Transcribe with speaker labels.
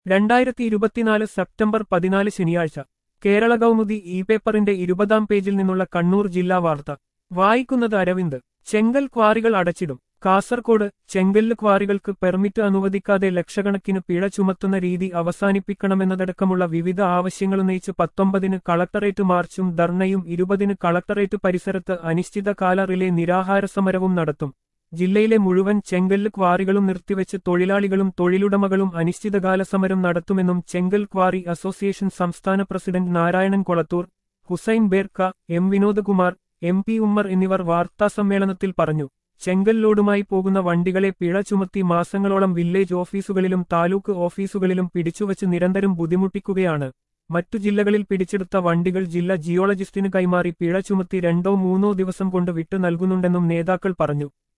Speaker 1: രണ്ടായിരത്തി ഇരുപത്തിനാല് സെപ്റ്റംബർ പതിനാല് ശനിയാഴ്ച കേരള കൗമുദി ഇ പേപ്പറിന്റെ ഇരുപതാം പേജിൽ നിന്നുള്ള കണ്ണൂർ ജില്ലാ വാർത്ത വായിക്കുന്നത് അരവിന്ദ് ചെങ്കൽ ക്വാറികൾ അടച്ചിടും കാസർകോട് ചെങ്കല്ല് ക്വാറികൾക്ക് പെർമിറ്റ് അനുവദിക്കാതെ ലക്ഷക്കണക്കിന് പിഴ ചുമത്തുന്ന രീതി അവസാനിപ്പിക്കണമെന്നതടക്കമുള്ള വിവിധ ആവശ്യങ്ങളുന്നയിച്ച് പത്തൊമ്പതിന് കളക്ടറേറ്റ് മാർച്ചും ധർണയും ഇരുപതിന് കളക്ടറേറ്റ് പരിസരത്ത് അനിശ്ചിതകാല റിലേ നിരാഹാര സമരവും നടത്തും ജില്ലയിലെ മുഴുവൻ ചെങ്കല്ല് ക്വാറികളും നിർത്തിവെച്ച് തൊഴിലാളികളും തൊഴിലുടമകളും അനിശ്ചിതകാല സമരം നടത്തുമെന്നും ചെങ്കൽ ക്വാറി അസോസിയേഷൻ സംസ്ഥാന president Narayanan Kolathur Hussain Berka M Vinodkumar M P Ummer എന്നിവർ വാർത്താസമ്മേളനത്തിൽ പറഞ്ഞു ചെങ്കല്ലോടുമായി പോകുന്ന വണ്ടികളെ പിഴ ചുമത്തി മാസങ്ങളോളം വില്ലേജ് ഓഫീസുകളിലും താലൂക്ക് ഓഫീസുകളിലും പിടിച്ചുവച്ച് നിരന്തരം ബുദ്ധിമുട്ടിക്കുകയാണ് മറ്റു ജില്ലകളിൽ പിടിച്ചെടുത്ത വണ്ടികൾ ജില്ലാ ജിയോളജിസ്റ്റിന് കൈമാറി പിഴ ചുമത്തി രണ്ടോ മൂന്നോ ദിവസം കൊണ്ട് വിട്ടു നൽകുന്നുണ്ടെന്നും നേതാക്കൾ പറഞ്ഞു